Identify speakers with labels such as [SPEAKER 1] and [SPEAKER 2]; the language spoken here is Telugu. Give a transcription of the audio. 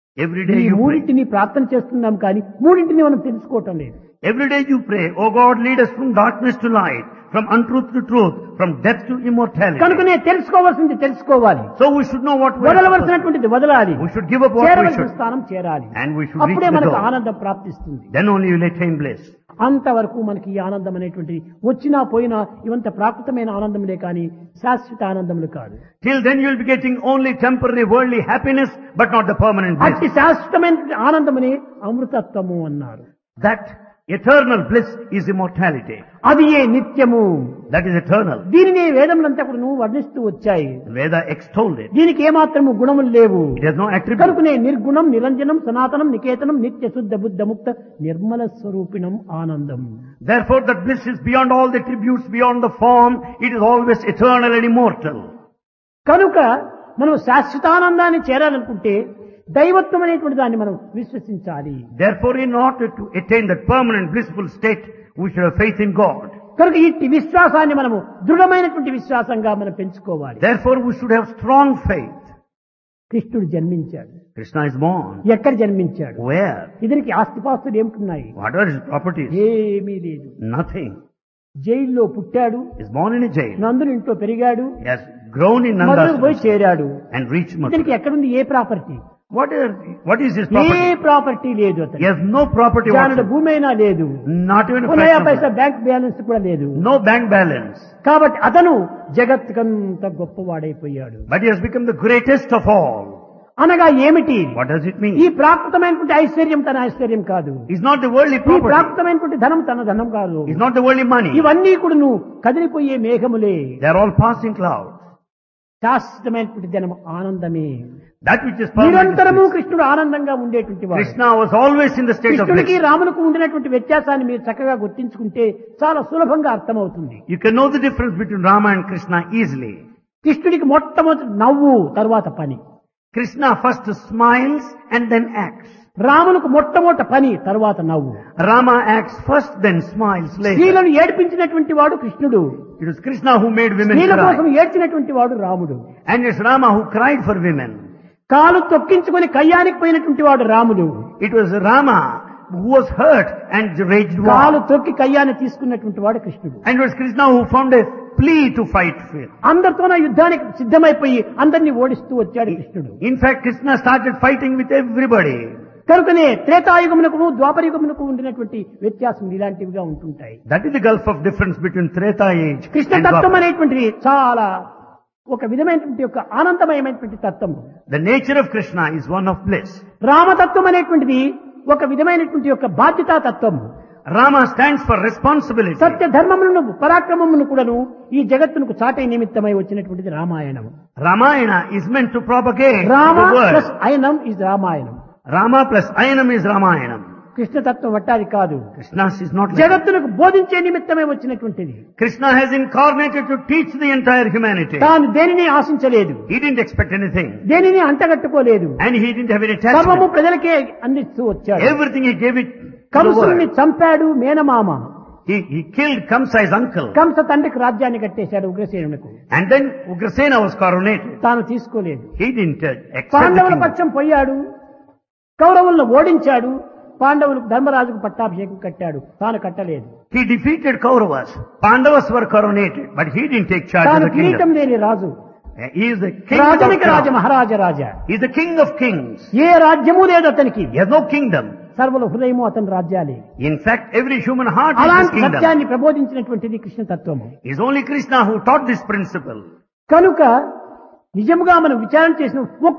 [SPEAKER 1] Every day
[SPEAKER 2] ఈ
[SPEAKER 1] you pray.
[SPEAKER 2] మూడింటిని ప్రార్థన చేస్తున్నాం కానీ మూడింటిని మనం తెలుసుకోవటం లేదు
[SPEAKER 1] Every day you pray, Oh God, lead us from darkness to light, from untruth to truth, from death to immortality.
[SPEAKER 2] కనుకనే తెలుసుకోవాల్సింది తెలుసుకోవాలి
[SPEAKER 1] So we should know what we are supposed to
[SPEAKER 2] వదలవలసినటువంటిది వదలాలి
[SPEAKER 1] We should give up what we
[SPEAKER 2] చేరవలసిన
[SPEAKER 1] should.
[SPEAKER 2] స్థానం చేరాలి
[SPEAKER 1] And we should reach
[SPEAKER 2] అప్పుడే
[SPEAKER 1] the
[SPEAKER 2] మనకు
[SPEAKER 1] goal.
[SPEAKER 2] ఆనందం ప్రాప్తిస్తుంది
[SPEAKER 1] Then only you will attain bliss.
[SPEAKER 2] అంతవరకు మనకి ఈ ఆనందం అనేటువంటిది వచ్చినా పోయినా ఇవంత ప్రాకృతమైన ఆనందములే కానీ శాశ్వత ఆనందములు కాదు
[SPEAKER 1] Till then you will be getting only temporary worldly happiness, but not the permanent bliss.
[SPEAKER 2] అట్టి శాశ్వతమైన ఆనందముని అమృతత్వము అన్నారు
[SPEAKER 1] That eternal bliss is immortality.
[SPEAKER 2] అది ఏ నిత్యము
[SPEAKER 1] That is eternal.
[SPEAKER 2] దీనిని వేదములంతా కూడా నువ్వు వర్ణిస్తూ వచ్చాయి
[SPEAKER 1] Veda extolled it.
[SPEAKER 2] దీనికి ఏమాత్రము గుణములు లేవు
[SPEAKER 1] It has no attribute.
[SPEAKER 2] కనుకనే నిర్గుణం నిరంజనం సనాతనం నికేతనం నిత్య శుద్ధ బుద్ధ ముక్త నిర్మల స్వరూపిణం ఆనందం
[SPEAKER 1] Therefore that bliss is beyond all the attributes, beyond the form. It is always eternal and immortal.
[SPEAKER 2] కనుక మనం శాశ్వతానందాన్ని చేరాలనుకుంటే దైవత్వం అనేటువంటి దాన్ని మనం విశ్వసించాలి
[SPEAKER 1] Therefore in order to attain that permanent blissful state, we should have faith in God.
[SPEAKER 2] కనుక ఇట్టి విశ్వాసాన్ని మనము దృఢమైనటువంటి విశ్వాసంగా మనం పెంచుకోవాలి
[SPEAKER 1] Therefore we should have strong faith.
[SPEAKER 2] కృష్ణుడు జన్మించాడు
[SPEAKER 1] Krishna is born.
[SPEAKER 2] ఎక్కడ జన్మించాడు
[SPEAKER 1] Where?
[SPEAKER 2] ఇతనికి ఆస్తిపాస్తులు ఏమిటున్నాయి
[SPEAKER 1] What are his properties?
[SPEAKER 2] ఏమీ లేదు
[SPEAKER 1] Nothing.
[SPEAKER 2] జైల్లో పుట్టాడు
[SPEAKER 1] He is born in a jail.
[SPEAKER 2] నందుని ఇంట్లో పెరిగాడు
[SPEAKER 1] He has grown in
[SPEAKER 2] మధురకు పోయి
[SPEAKER 1] Nanda's
[SPEAKER 2] చేరాడు
[SPEAKER 1] and reached
[SPEAKER 2] ఇతనికి
[SPEAKER 1] Mathura.
[SPEAKER 2] ఎక్కడుంది ఏ property
[SPEAKER 1] What is, what is his
[SPEAKER 2] ఏ
[SPEAKER 1] property?
[SPEAKER 2] ప్రాపర్టీ లేదు
[SPEAKER 1] He
[SPEAKER 2] అతను
[SPEAKER 1] has no property
[SPEAKER 2] జానుడు
[SPEAKER 1] whatsoever.
[SPEAKER 2] భూమి అయినా లేదు
[SPEAKER 1] Not even a
[SPEAKER 2] ఉన్నాయా
[SPEAKER 1] fraction of
[SPEAKER 2] paisa
[SPEAKER 1] it.
[SPEAKER 2] Bank balance కూడా లేదు
[SPEAKER 1] No bank balance.
[SPEAKER 2] కాబట్టి అతను జగత్కంత గొప్పవాడైపోయాడు
[SPEAKER 1] But he has become the greatest of all.
[SPEAKER 2] అనగా ఏమిటి
[SPEAKER 1] What does it
[SPEAKER 2] ఈ
[SPEAKER 1] mean?
[SPEAKER 2] ప్రాకృతమైనటువంటి ఐశ్వర్యం తన ఐశ్వర్యం కాదు
[SPEAKER 1] He's not the worldly
[SPEAKER 2] ఈ
[SPEAKER 1] property.
[SPEAKER 2] ప్రాకృతమైనటువంటి ధనం తన ధనం కాదు
[SPEAKER 1] He's not the worldly money.
[SPEAKER 2] ఇవన్నీ కూడా నువ్వు కదిలిపోయే మేఘములే
[SPEAKER 1] They are all passing clouds.
[SPEAKER 2] శాశ్వతమైనటువంటి ధనం ఆనందమే
[SPEAKER 1] That which is permanent.
[SPEAKER 2] నిరంతరము
[SPEAKER 1] is bliss.
[SPEAKER 2] కృష్ణుడు ఆనందంగా ఉండేటువంటి వాడు
[SPEAKER 1] Krishna was always in the state of
[SPEAKER 2] కృష్ణుడికి
[SPEAKER 1] bliss.
[SPEAKER 2] రాములకు ఉండినటువంటి వ్యత్యాసాన్ని మీరు చక్కగా గుర్తించుకుంటే చాలా సులభంగా అర్థమవుతుంది
[SPEAKER 1] You can know the difference between Rama and Krishna easily.
[SPEAKER 2] కృష్ణుడికి మొట్టమొదటి నవ్వు తరువాత పని
[SPEAKER 1] Krishna first smiles and then acts.
[SPEAKER 2] రాములకు మొట్టమొదటి పని తరువాత నవ్వు
[SPEAKER 1] Rama acts first, then smiles later.
[SPEAKER 2] స్త్రీలను ఏడ్పించినటువంటి వాడు కృష్ణుడు
[SPEAKER 1] It was Krishna who made women
[SPEAKER 2] స్త్రీల కోసం
[SPEAKER 1] cry.
[SPEAKER 2] ఏడ్చినటువంటి వాడు రాముడు
[SPEAKER 1] And it's Rama who cried for women.
[SPEAKER 2] కాలు తొక్కించుకొని కయ్యానికి పోయినటువంటి వాడు రాముడు
[SPEAKER 1] It was Rama who was hurt and raged
[SPEAKER 2] కాలు
[SPEAKER 1] war.
[SPEAKER 2] తొక్కి కయ్యాన్ని తీసుకున్నటువంటి వాడు కృష్ణుడు
[SPEAKER 1] And it was Krishna who found a plea to fight with.
[SPEAKER 2] అందరితో నా యుద్ధానికి సిద్ధమైపోయి అందరినీ ఓడిస్తూ వచ్చాడు కృష్ణుడు
[SPEAKER 1] In fact, Krishna started fighting with everybody.
[SPEAKER 2] కనుకనే త్రేతాయుగమునకు ద్వాపరయుగమునకు ఉండినటువంటి వ్యత్యాసం ఇలాంటివిగా ఉంటుంటాయి
[SPEAKER 1] That is the gulf of difference between Treta age
[SPEAKER 2] Krishna
[SPEAKER 1] and
[SPEAKER 2] తత్వం
[SPEAKER 1] Dwapara.
[SPEAKER 2] అనేటువంటిది చాలా ఒక విధమైనటువంటి యొక్క ఆనందమయమైనటువంటి తత్వం
[SPEAKER 1] The nature of Krishna is one of bliss.
[SPEAKER 2] రామతత్వం అనేటువంటిది ఒక విధమైనటువంటి యొక్క బాధ్యతా తత్వం
[SPEAKER 1] Rama stands for responsibility.
[SPEAKER 2] సత్య ధర్మములను పరాక్రమమును కూడాను ఈ జగత్తునకు చాటే నిమిత్తమై వచ్చినటువంటిది Ramayanam
[SPEAKER 1] Ramayana is meant to propagate
[SPEAKER 2] Rama
[SPEAKER 1] the word.
[SPEAKER 2] Plus అయనం is Ramayanam
[SPEAKER 1] Rama plus Ayanam is Ramayanam.
[SPEAKER 2] కృష్ణతత్వం వట్టాది కాదు
[SPEAKER 1] Krishna's is not like
[SPEAKER 2] జగత్తునకు బోధించే నిమిత్తమే వచ్చినటువంటిది
[SPEAKER 1] Krishna has incarnated to teach the entire humanity.
[SPEAKER 2] తాను దేనిని ఆశించలేదు
[SPEAKER 1] He didn't expect anything.
[SPEAKER 2] దేనిని అంటగట్టుకోలేదు
[SPEAKER 1] And he didn't have any
[SPEAKER 2] సర్వము
[SPEAKER 1] attachment.
[SPEAKER 2] ప్రజలకే అందిస్తూ వచ్చాడు
[SPEAKER 1] Everything he gave it to the
[SPEAKER 2] కంసుని
[SPEAKER 1] world.
[SPEAKER 2] చంపాడు మేనమామ
[SPEAKER 1] He, he killed Kamsa's uncle.
[SPEAKER 2] Kamsa తండ్రికి రాజ్యాన్ని కట్టేశాడు ఉగ్రసేనులకు
[SPEAKER 1] And then Ugrasena was coronated.
[SPEAKER 2] తాను తీసుకోలేదు
[SPEAKER 1] He didn't uh, accept the
[SPEAKER 2] పాండవుల
[SPEAKER 1] kingdom.
[SPEAKER 2] పక్షం పోయాడు కౌరవులను ఓడించాడు పాండవులకు ధర్మరాజుకు పట్టాభిషేకం కట్టాడు తాను కట్టలేదు
[SPEAKER 1] He defeated Kauravas. Pandavas were coronated, but he didn't take charge of
[SPEAKER 2] తాను
[SPEAKER 1] the
[SPEAKER 2] కిరీటం
[SPEAKER 1] kingdom.
[SPEAKER 2] లేని రాజు
[SPEAKER 1] He is the king of
[SPEAKER 2] రాజమిక Raja
[SPEAKER 1] kings.
[SPEAKER 2] Maharaja Raja
[SPEAKER 1] He is the king of kings.
[SPEAKER 2] ఏ రాజ్యము లేదు అతనికి
[SPEAKER 1] He has no kingdom.
[SPEAKER 2] సర్వల హృదయము అతని రాజ్యాలే
[SPEAKER 1] In fact, every human heart is his
[SPEAKER 2] అలాంటి
[SPEAKER 1] kingdom.
[SPEAKER 2] సత్యాన్ని ప్రబోధించినటువంటిది కృష్ణ తత్వము
[SPEAKER 1] It is only Krishna who taught this principle.
[SPEAKER 2] కనుక నిజముగా మనం విచారణ చేసిన ఒక్క